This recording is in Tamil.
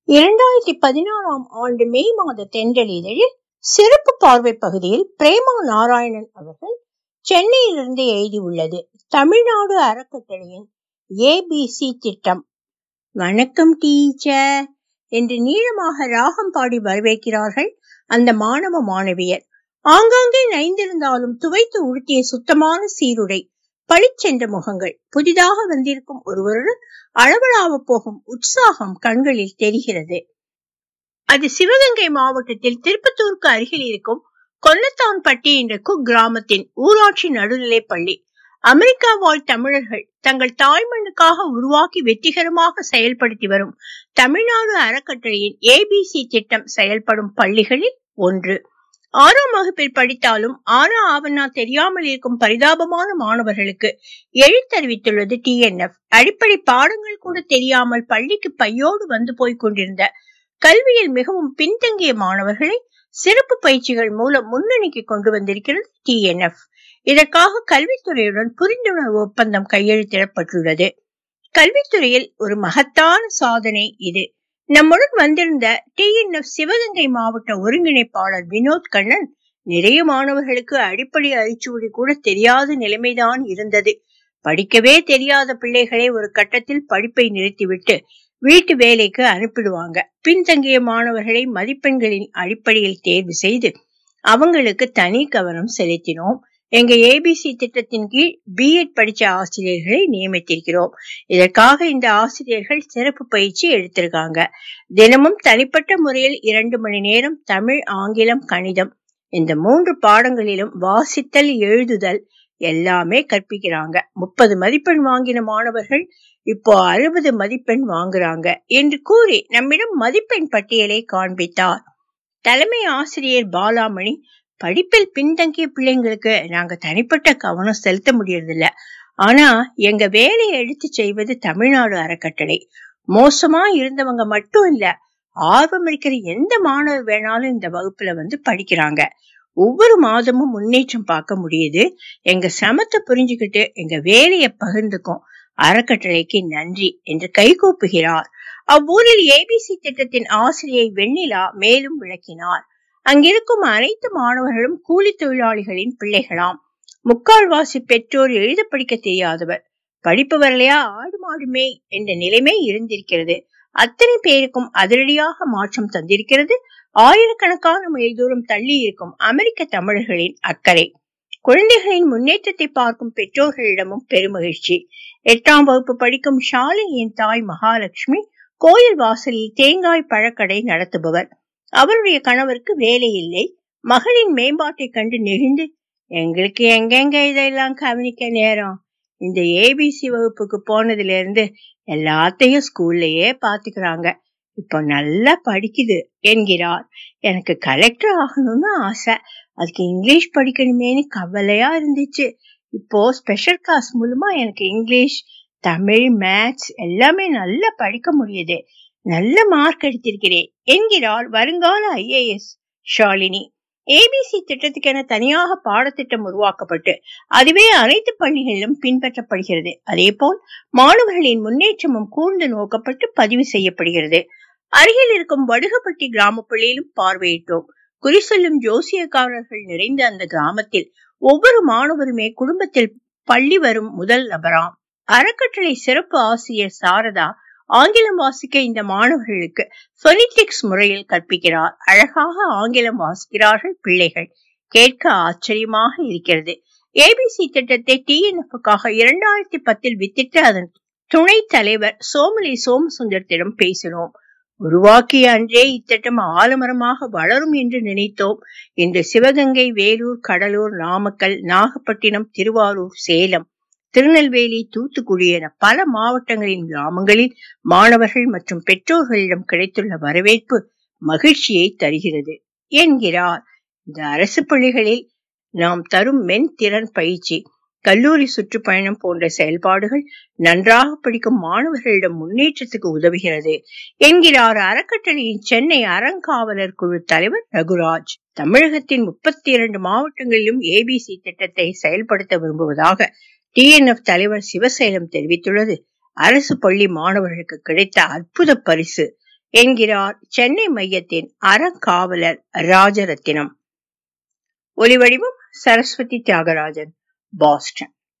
இரண்டாயிரத்தி பதினாறாம் ஆண்டு மே மாத தென்றல் இதழில் சிறப்பு பார்வை பகுதியில் பிரேமா நாராயணன் அவர்கள் சென்னையிலிருந்து எழுதியுள்ளது தமிழ்நாடு அறக்கட்டளையின் ஏபிசி திட்டம் வணக்கம் டீச்சர் என்று நீளமாக ராகம் பாடி வரவேற்கிறார்கள் அந்த மாணவ மாணவியர் ஆங்காங்கே நைந்திருந்தாலும் துவைத்து உடுத்திய சுத்தமான சீருடை பளிச்சென்ற முகங்கள் புதிதாக வந்திருக்கும் ஒருவருடன் அளவலாவ போகும் உற்சாகம் கண்களில் தெரிகிறது அது சிவகங்கை மாவட்டத்தில் திருப்பத்தூருக்கு அருகில் இருக்கும் கொல்லத்தான்பட்டி என்ற குக்கிராமத்தின் ஊராட்சி நடுநிலைப் பள்ளி அமெரிக்கா வாழ் தமிழர்கள் தங்கள் தாய்மண்ணுக்காக உருவாக்கி வெற்றிகரமாக செயல்படுத்தி வரும் தமிழ்நாடு அறக்கட்டளையின் ஏபிசி திட்டம் செயல்படும் பள்ளிகளில் ஒன்று ஆறாம் வகுப்பில் படித்தாலும் ஆனா ஆவனா தெரியாமல் இருக்கும் பரிதாபமான மாணவர்களுக்கு எழுத்தறிவித்துள்ளது டிஎன்எஃப் அடிப்படை பாடங்கள் கூட தெரியாமல் பள்ளிக்கு பையோடு வந்து போய் கொண்டிருந்த கல்வியில் மிகவும் பின்தங்கிய மாணவர்களை சிறப்பு பயிற்சிகள் மூலம் முன்னணிக்கு கொண்டு வந்திருக்கிறது டிஎன்எஃப் இதற்காக கல்வித்துறையுடன் புரிந்துணர்வு ஒப்பந்தம் கையெழுத்திடப்பட்டுள்ளது கல்வித்துறையில் ஒரு மகத்தான சாதனை இது நம்முடன் வந்திருந்த டிஎன்எஃப் சிவகங்கை மாவட்ட ஒருங்கிணைப்பாளர் வினோத் கண்ணன் நிறைய மாணவர்களுக்கு அடிப்படை அரிச்சுவடி கூட தெரியாத நிலைமைதான் இருந்தது படிக்கவே தெரியாத பிள்ளைகளை ஒரு கட்டத்தில் படிப்பை நிறுத்திவிட்டு வீட்டு வேலைக்கு அனுப்பிடுவாங்க பின்தங்கிய மாணவர்களை மதிப்பெண்களின் அடிப்படையில் தேர்வு செய்து அவங்களுக்கு தனி கவனம் செலுத்தினோம் எங்க ஏபிசி திட்டத்தின் கீழ் பிஎட் படிச்ச ஆசிரியர்களை நியமித்திருக்கிறோம் இதற்காக இந்த ஆசிரியர்கள் சிறப்பு பயிற்சி எடுத்திருக்காங்க தினமும் தனிப்பட்ட முறையில் இரண்டு மணி நேரம் தமிழ் ஆங்கிலம் கணிதம் இந்த மூன்று பாடங்களிலும் வாசித்தல் எழுதுதல் எல்லாமே கற்பிக்கிறாங்க முப்பது மதிப்பெண் வாங்கின மாணவர்கள் இப்போ அறுபது மதிப்பெண் வாங்குறாங்க என்று கூறி நம்மிடம் மதிப்பெண் பட்டியலை காண்பித்தார் தலைமை ஆசிரியர் பாலாமணி படிப்பில் பின்தங்கிய பிள்ளைங்களுக்கு நாங்க தனிப்பட்ட கவனம் செலுத்த முடியறதில்ல ஆனா எங்க வேலையை எடுத்து செய்வது தமிழ்நாடு அறக்கட்டளை மோசமா இருந்தவங்க மட்டும் இல்ல ஆர்வம் இருக்கிற எந்த மாணவர் வேணாலும் இந்த வகுப்புல வந்து படிக்கிறாங்க ஒவ்வொரு மாதமும் முன்னேற்றம் பார்க்க முடியுது எங்க சிரமத்தை புரிஞ்சுக்கிட்டு எங்க வேலையை பகிர்ந்துக்கும் அறக்கட்டளைக்கு நன்றி என்று கைகூப்புகிறார் அவ்வூரில் ஏபிசி திட்டத்தின் ஆசிரியை வெண்ணிலா மேலும் விளக்கினார் அங்கிருக்கும் அனைத்து மாணவர்களும் கூலி தொழிலாளிகளின் பிள்ளைகளாம் முக்கால்வாசி பெற்றோர் எழுத படிக்க தெரியாதவர் படிப்பு வரலையா ஆடு மாடுமே என்ற நிலைமை இருந்திருக்கிறது அத்தனை பேருக்கும் அதிரடியாக மாற்றம் தந்திருக்கிறது ஆயிரக்கணக்கான மைல் தூரம் தள்ளி இருக்கும் அமெரிக்க தமிழர்களின் அக்கறை குழந்தைகளின் முன்னேற்றத்தை பார்க்கும் பெற்றோர்களிடமும் பெருமகிழ்ச்சி எட்டாம் வகுப்பு படிக்கும் ஷாலினியின் தாய் மகாலட்சுமி கோயில் வாசலில் தேங்காய் பழக்கடை நடத்துபவர் அவருடைய கணவருக்கு வேலை இல்லை மகளின் மேம்பாட்டை கண்டு நெகிழ்ந்து எங்களுக்கு எங்கெங்க இதெல்லாம் கவனிக்க நேரம் இந்த ஏபிசி வகுப்புக்கு போனதுல இருந்து எல்லாத்தையும் ஸ்கூல்லயே பாத்துக்கிறாங்க இப்போ நல்லா படிக்குது என்கிறார் எனக்கு கலெக்டர் ஆகணும்னு ஆசை அதுக்கு இங்கிலீஷ் படிக்கணுமேனு கவலையா இருந்துச்சு இப்போ ஸ்பெஷல் கிளாஸ் மூலமா எனக்கு இங்கிலீஷ் தமிழ் மேத்ஸ் எல்லாமே நல்லா படிக்க முடியுது நல்ல மார்க் எடுத்திருக்கிறேன் என்கிறார் வருங்கால ஐஏஎஸ் ஷாலினி ஏபிசி திட்டத்துக்கென தனியாக பாடத்திட்டம் உருவாக்கப்பட்டு அதுவே அனைத்து பள்ளிகளிலும் பின்பற்றப்படுகிறது அதே போல் மாணவர்களின் முன்னேற்றமும் கூர்ந்து நோக்கப்பட்டு பதிவு செய்யப்படுகிறது அருகில் இருக்கும் வடுகப்பட்டி கிராம பள்ளியிலும் பார்வையிட்டோம் குறி சொல்லும் ஜோசியக்காரர்கள் நிறைந்த அந்த கிராமத்தில் ஒவ்வொரு மாணவருமே குடும்பத்தில் பள்ளி வரும் முதல் நபராம் அறக்கட்டளை சிறப்பு ஆசிரியர் சாரதா ஆங்கிலம் வாசிக்க இந்த மாணவர்களுக்கு பொனிட்டிக்ஸ் முறையில் கற்பிக்கிறார் அழகாக ஆங்கிலம் வாசிக்கிறார்கள் பிள்ளைகள் கேட்க ஆச்சரியமாக இருக்கிறது ஏபிசி திட்டத்தை டிஎன்எஃப்காக இரண்டாயிரத்தி பத்தில் வித்திட்டு அதன் துணைத் தலைவர் சோமலி சோமசுந்தரத்திடம் பேசினோம் உருவாக்கிய அன்றே இத்திட்டம் ஆலமரமாக வளரும் என்று நினைத்தோம் இன்று சிவகங்கை வேலூர் கடலூர் நாமக்கல் நாகப்பட்டினம் திருவாரூர் சேலம் திருநெல்வேலி தூத்துக்குடி என பல மாவட்டங்களின் கிராமங்களில் மாணவர்கள் மற்றும் பெற்றோர்களிடம் கிடைத்துள்ள வரவேற்பு மகிழ்ச்சியை தருகிறது என்கிறார் இந்த அரசு பள்ளிகளில் நாம் தரும் மென் திறன் பயிற்சி கல்லூரி சுற்றுப்பயணம் போன்ற செயல்பாடுகள் நன்றாக படிக்கும் மாணவர்களிடம் முன்னேற்றத்துக்கு உதவுகிறது என்கிறார் அறக்கட்டளையின் சென்னை அறங்காவலர் குழு தலைவர் ரகுராஜ் தமிழகத்தின் முப்பத்தி இரண்டு மாவட்டங்களிலும் ஏபிசி திட்டத்தை செயல்படுத்த விரும்புவதாக டிஎன்எஃப் தலைவர் சிவசேலம் தெரிவித்துள்ளது அரசு பள்ளி மாணவர்களுக்கு கிடைத்த அற்புத பரிசு என்கிறார் சென்னை மையத்தின் அறக்காவலர் ராஜரத்தினம் ஒலிவடிவம் சரஸ்வதி தியாகராஜன் பாஸ்டன்